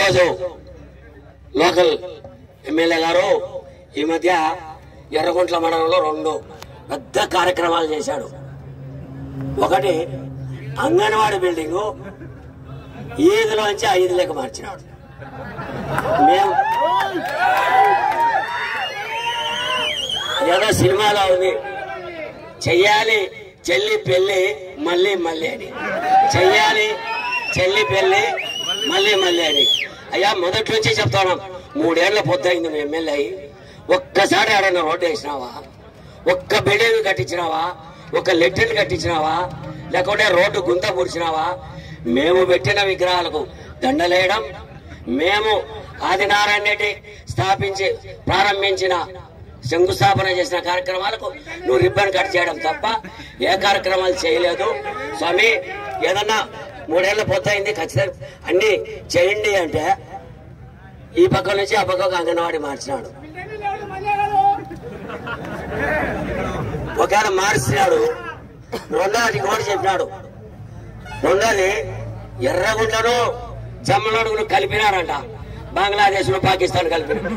ఈరోజు local MLA గారు ఈ మధ్య ఎర్రగుంట్ల మండలంలో రెండు పెద్ద కార్యక్రమాలు చేశాడు ఒకటి అంగన్వాడీ బిల్డింగ్ ఈదులోంచి ఐదు లెక్క మార్చినాడు మేము ఏదో సినిమాలో ఉంది చెయ్యాలి చెల్లి పెళ్లి మళ్ళీ మళ్ళీ అని చెయ్యాలి చెల్లి పెళ్లి మళ్ళీ మళ్ళీ అని అయ్యా మొదటి నుంచి చెప్తాను మూడేళ్ల పొద్దయింది మీ ఎమ్మెల్యే అయ్యి ఒక్కసారి ఆడన్న రోడ్డు వేసినావా ఒక్క బిల్డింగ్ కట్టించినావా ఒక లెట్రిన్ కట్టించినావా లేకుంటే రోడ్డు గుంత పూడ్చినావా మేము పెట్టిన విగ్రహాలకు దండలేయడం మేము ఆదినారాయణ రెడ్డి స్థాపించి ప్రారంభించిన శంకుస్థాపన చేసిన కార్యక్రమాలకు నువ్వు రిబ్బన్ కట్ చేయడం తప్ప ఏ కార్యక్రమాలు చేయలేదు స్వామి ఏదన్నా మూడేళ్ల పొత్తయింది ఖచ్చితంగా అన్ని చేయండి అంటే ఈ పక్క నుంచి ఆ పక్కకు అంగన్వాడీ మార్చినాడు ఒకవేళ మార్చినాడు రెండోది ఇంకోటి చెప్పినాడు రెండోది ఎర్రగుంటను జమ్మలడుగును కలిపినారంట బంగ్లాదేశ్ పాకిస్తాన్ కలిపినారు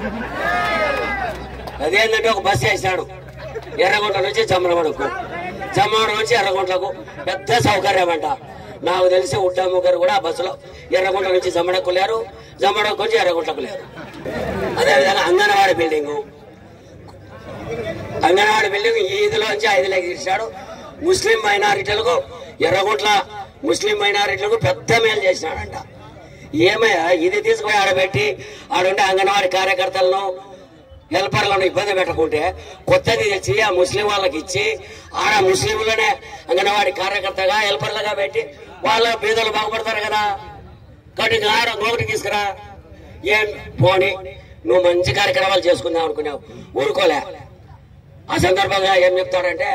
అదేంటంటే ఒక బస్సు వేసినాడు ఎర్రగుంట నుంచి జమ్మలమడుకు జమ్మలమడు నుంచి ఎర్రగుంటలకు పెద్ద సౌకర్యం అంట నాకు తెలిసి ఉడ్డమ్మ గారు కూడా ఆ బస్సులో ఎర్రగుంట నుంచి జమ్మడకు లేరు జమ్మడకు నుంచి ఎర్రగుంటకు లేరు అదేవిధంగా అంగన్వాడీ బిల్డింగు అంగన్వాడీ బిల్డింగ్ ఈదులోంచి ఐదులోకి తీసాడు ముస్లిం మైనారిటీలకు ఎర్రగుంట్ల ముస్లిం మైనారిటీలకు పెద్ద మేలు చేసినాడంట ఏమయ్యా ఇది తీసుకుపోయి ఆడబెట్టి ఆడుండే అంగన్వాడీ కార్యకర్తలను హెల్పర్లను ఇబ్బంది పెట్టకుంటే కొత్తది తెచ్చి ఆ ముస్లిం వాళ్ళకి ఇచ్చి ఆడ ముస్లింలనే అంగన్వాడీ కార్యకర్తగా హెల్పర్లుగా పెట్టి వాళ్ళ బీదలు బాగుపడతారు కదా కాబట్టి ఇంకా ఆడ ఇంకొకటి తీసుకురా ఏం పోని నువ్వు మంచి కార్యక్రమాలు చేసుకుందాం అనుకున్నావు ఊరుకోలే ఆ సందర్భంగా ఏం చెప్తాడంటే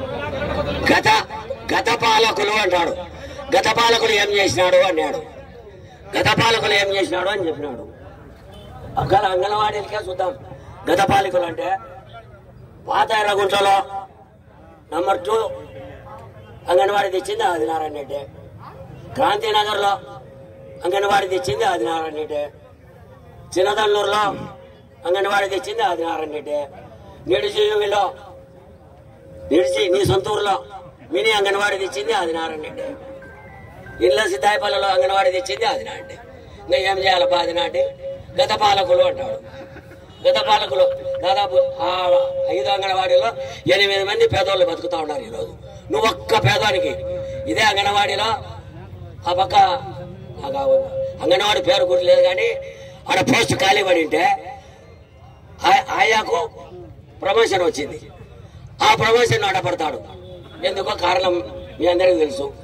గత గత పాలకులు అంటాడు గత పాలకులు ఏం చేసినాడు అన్నాడు గత పాలకులు ఏం చేసినాడు అని చెప్పినాడు అక్కడ అంగన్వాడీలకే చూద్దాం గత పాలకులు అంటే పాత ఎర్రగుంటలో నంబర్ టూ అంగన్వాడీ తెచ్చింది ఆదినారాయణ రెడ్డి క్రాంతినగర్లో అంగన్వాడీ తెచ్చింది ఆదినారాయణ రెడ్డి చిన్నదల్లూరులో అంగన్వాడీ తెచ్చింది ఆదినారాయణ రెడ్డి నిడిజీవిలో నిడిచి నీ సొంత ఊర్లో మినీ అంగన్వాడీ తెచ్చింది ఆదినారాయణ రెడ్డి ఇళ్ళ సిద్ధాయపల్లిలో అంగన్వాడీ తెచ్చింది ఆదినారాయణ రెడ్డి ఇంకా ఏం చేయాలబ్బా ఆదినాటి గత పాలకులు అంటాడు గత పాలకులు దాదాపు ఆ ఐదు అంగన్వాడీలో ఎనిమిది మంది పేదోళ్ళు బతుకుతా ఉన్నారు ఈరోజు నువ్వు ఒక్క పేదవానికి ఇదే అంగన్వాడీలో ఆ పక్క నాకు ఆ అంగన్వాడీ పేరు గుర్తులేదు కానీ ఆడ పోస్ట్ ఖాళీ పడి ఉంటే ఆ- ఆయాకు ప్రమోషన్ వచ్చింది ఆ ప్రమోషన్ ఆడపడతాడు ఎందుకో కారణం మీ అందరికీ తెలుసు